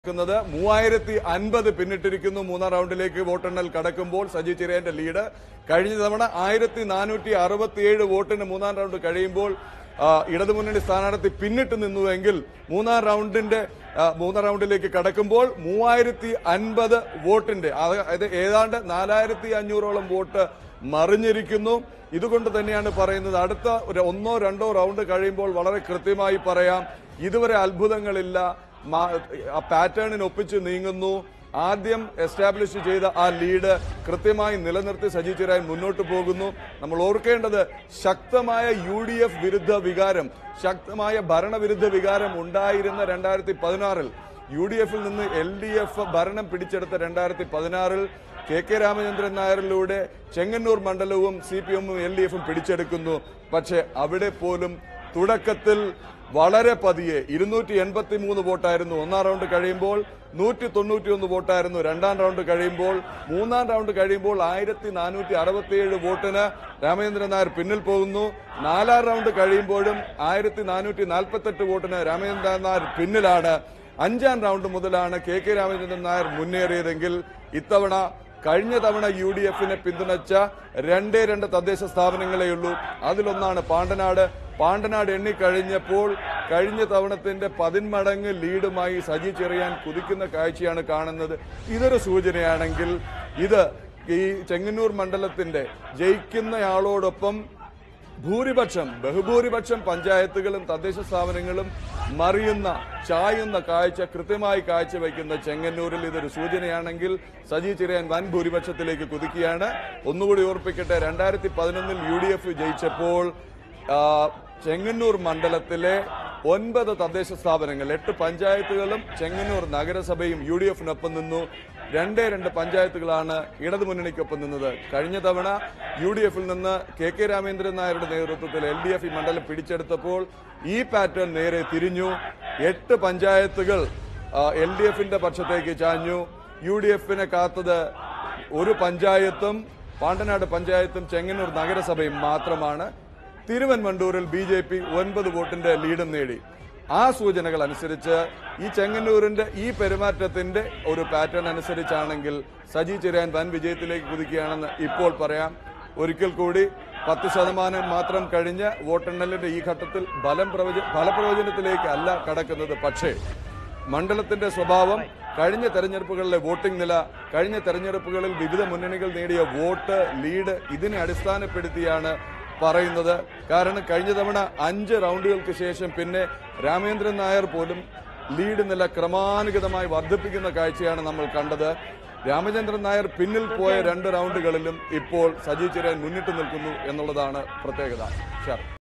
ക്കുന്നത് മൂവായിരത്തി അൻപത് പിന്നിട്ടിരിക്കുന്നു മൂന്നാം റൗണ്ടിലേക്ക് വോട്ടെണ്ണൽ കടക്കുമ്പോൾ സജി ചിരയന്റെ ലീഡ് കഴിഞ്ഞ തവണ ആയിരത്തി നാനൂറ്റി അറുപത്തിയേഴ് വോട്ടിന് മൂന്നാം റൗണ്ട് കഴിയുമ്പോൾ ആ, ഇടതുമുന്നണി സ്ഥാനാർത്ഥി പിന്നിട്ട് നിന്നുവെങ്കിൽ മൂന്നാം റൗണ്ടിന്റെ ആ, മൂന്നാം റൗണ്ടിലേക്ക് കടക്കുമ്പോൾ മൂവായിരത്തി അൻപത് വോട്ടിന്റെ അതായത് ഏതാണ്ട് നാലായിരത്തി അഞ്ഞൂറോളം വോട്ട് മറിഞ്ഞിരിക്കുന്നു ഇതുകൊണ്ട് തന്നെയാണ് പറയുന്നത് അടുത്ത ഒരു ഒന്നോ രണ്ടോ റൗണ്ട് കഴിയുമ്പോൾ വളരെ കൃത്യമായി പറയാം ഇതുവരെ അത്ഭുതങ്ങളില്ല മാ- ആ പാറ്റേണിന് ഒപ്പിച്ച് നീങ്ങുന്നു ആദ്യം എസ്റ്റാബ്ലിഷ് ചെയ്ത ആ ലീഡ് കൃത്യമായി നിലനിർത്തി സജി ചിറായി മുന്നോട്ട് പോകുന്നു നമ്മൾ ഓർക്കേണ്ടത് ശക്തമായ യു ഡി എഫ് വിരുദ്ധ വികാരം ശക്തമായ ഭരണവിരുദ്ധ വികാരം ഉണ്ടായിരുന്ന രണ്ടായിരത്തി പതിനാറിൽ യു ഡി എഫിൽ നിന്ന് എൽ ഡി എഫ് ഭരണം പിടിച്ചെടുത്ത രണ്ടായിരത്തി പതിനാറിൽ കെ കെ രാമചന്ദ്രൻ നായരിലൂടെ ചെങ്ങന്നൂർ മണ്ഡലവും സി പി എമ്മും എൽ ഡി എഫും പിടിച്ചെടുക്കുന്നു പക്ഷേ അവിടെ പോലും തുടക്കത്തിൽ വളരെ പതിയെ ഇരുന്നൂറ്റി എൺപത്തി മൂന്ന് വോട്ടായിരുന്നു ഒന്നാം റൗണ്ട് കഴിയുമ്പോൾ നൂറ്റി തൊണ്ണൂറ്റി ഒന്ന് വോട്ടായിരുന്നു രണ്ടാം റൗണ്ട് കഴിയുമ്പോൾ മൂന്നാം റൗണ്ട് കഴിയുമ്പോൾ ആയിരത്തി നാനൂറ്റി അറുപത്തിയേഴ് വോട്ടിന് രാമചന്ദ്രൻ നായർ പിന്നിൽ പോകുന്നു നാലാം റൗണ്ട് കഴിയുമ്പോഴും ആയിരത്തി നാനൂറ്റി നാൽപ്പത്തെട്ട് വോട്ടിന് രാമചന്ദ്രൻ നായർ പിന്നിലാണ് അഞ്ചാം റൗണ്ട് മുതലാണ് കെ കെ രാമചന്ദ്രൻ നായർ മുന്നേറിയതെങ്കിൽ ഇത്തവണ കഴിഞ്ഞ തവണ യു ഡി എഫിനെ പിന്തുണച്ച രണ്ടേ രണ്ട് തദ്ദേശ സ്ഥാപനങ്ങളെയുള്ളൂ അതിലൊന്നാണ് പാണ്ടനാട് പാണ്ടനാട് എണ്ണിക്കഴിഞ്ഞപ്പോൾ കഴിഞ്ഞ തവണത്തിന്റെ പതിന്മടങ്ങ് ലീഡുമായി സജി ചെറിയാൻ കുതിക്കുന്ന കാഴ്ചയാണ് കാണുന്നത് ഇതൊരു സൂചനയാണെങ്കിൽ ഇത് ഈ ചെങ്ങന്നൂർ മണ്ഡലത്തിന്റെ ജയിക്കുന്നയാളോടൊപ്പം ഭൂരിപക്ഷം ബഹുഭൂരിപക്ഷം പഞ്ചായത്തുകളും തദ്ദേശ സ്ഥാപനങ്ങളും മറിയുന്ന ചായുന്ന കാഴ്ച കൃത്യമായി കാഴ്ചവെക്കുന്ന ചെങ്ങന്നൂരിൽ ഇതൊരു സൂചനയാണെങ്കിൽ സജി ചിരയൻ വൻ ഭൂരിപക്ഷത്തിലേക്ക് കുതിക്കുകയാണ് ഒന്നുകൂടി ഓർപ്പിക്കട്ടെ രണ്ടായിരത്തി പതിനൊന്നിൽ യു ഡി എഫ് ജയിച്ചപ്പോൾ ആ, ചെങ്ങന്നൂർ മണ്ഡലത്തിലെ ഒൻപത് തദ്ദേശ സ്ഥാപനങ്ങൾ എട്ട് പഞ്ചായത്തുകളും ചെങ്ങന്നൂർ നഗരസഭയും യു ഡി എഫിനൊപ്പം നിന്നു രണ്ടേ രണ്ട് പഞ്ചായത്തുകളാണ് ഇടതുമുന്നണിക്കൊപ്പം നിന്നത് കഴിഞ്ഞ തവണ യു ഡി എഫിൽ നിന്ന് കെ കെ രാമേന്ദ്രൻ നായരുടെ നേതൃത്വത്തിൽ എൽ ഡി എഫ് ഈ മണ്ഡലം പിടിച്ചെടുത്തപ്പോൾ ഈ പാറ്റേൺ നേരെ തിരിഞ്ഞു എട്ട് പഞ്ചായത്തുകൾ എൽ ഡി എഫിന്റെ പക്ഷത്തേക്ക് ചാഞ്ഞു യു ഡി എഫിനെ കാത്തത് ഒരു പഞ്ചായത്തും പാണ്ടനാട് പഞ്ചായത്തും ചെങ്ങന്നൂർ നഗരസഭയും മാത്രമാണ് തിരുവൻവണ്ടൂരിൽ ബി ജെ പി ഒൻപത് വോട്ടിന്റെ ലീഡും നേടി ആ സൂചനകൾ അനുസരിച്ച് ഈ ചെങ്ങന്നൂരിന്റെ ഈ പെരുമാറ്റത്തിന്റെ ഒരു പാറ്റേൺ അനുസരിച്ചാണെങ്കിൽ സജി ചെറിയാൻ വൻ വിജയത്തിലേക്ക് കുതിക്കുകയാണെന്ന് ഇപ്പോൾ പറയാം ഒരിക്കൽ കൂടി പത്ത് ശതമാനം മാത്രം കഴിഞ്ഞ് വോട്ടെണ്ണലിന്റെ ഈ ഘട്ടത്തിൽ ഫലം പ്രവച ഫലപ്രവചനത്തിലേക്ക് അല്ല കടക്കുന്നത് പക്ഷേ മണ്ഡലത്തിന്റെ സ്വഭാവം കഴിഞ്ഞ തെരഞ്ഞെടുപ്പുകളിലെ വോട്ടിംഗ് നില കഴിഞ്ഞ തെരഞ്ഞെടുപ്പുകളിൽ വിവിധ മുന്നണികൾ നേടിയ വോട്ട് ലീഡ് ഇതിനെ അടിസ്ഥാനപ്പെടുത്തിയാണ് പറയുന്നത് കാരണം കഴിഞ്ഞ തവണ അഞ്ച് റൗണ്ടുകൾക്ക് ശേഷം പിന്നെ രാമേന്ദ്രൻ നായർ പോലും ലീഡ് നില ക്രമാനുഗതമായി വർദ്ധിപ്പിക്കുന്ന കാഴ്ചയാണ് നമ്മൾ കണ്ടത് രാമചന്ദ്രൻ നായർ പിന്നിൽ പോയ രണ്ട് റൗണ്ടുകളിലും ഇപ്പോൾ സജി ചിരൻ മുന്നിട്ട് നിൽക്കുന്നു എന്നുള്ളതാണ് പ്രത്യേകത ഷാർ